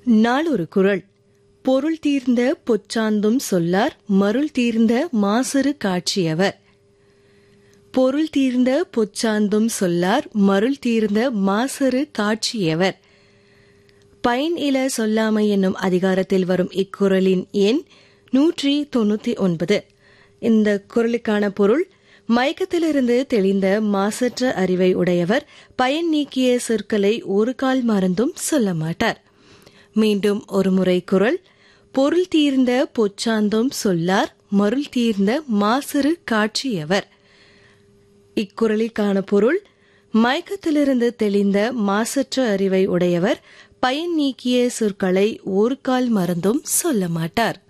நாளொரு குறள் பொருள் தீர்ந்த பொச்சாந்தும் சொல்லார் மருள் தீர்ந்த மாசறு காட்சியவர் பொருள் தீர்ந்த பொச்சாந்தும் சொல்லார் மருள் தீர்ந்த மாசறு காட்சியவர் பயன் இல சொல்லாமை என்னும் அதிகாரத்தில் வரும் இக்குறளின் எண் நூற்றி தொண்ணூத்தி ஒன்பது இந்த குரலுக்கான பொருள் மயக்கத்திலிருந்து தெளிந்த மாசற்ற அறிவை உடையவர் பயன் நீக்கிய சொற்களை ஒரு கால் மறந்தும் சொல்ல மாட்டார் மீண்டும் ஒருமுறை குரல் பொருள் தீர்ந்த பொச்சாந்தும் சொல்லார் மருள் தீர்ந்த மாசறு காட்சியவர் இக்குறளிற்கான பொருள் மயக்கத்திலிருந்து தெளிந்த மாசற்ற அறிவை உடையவர் பயன் நீக்கிய சொற்களை ஒரு கால் மறந்தும் சொல்ல மாட்டார்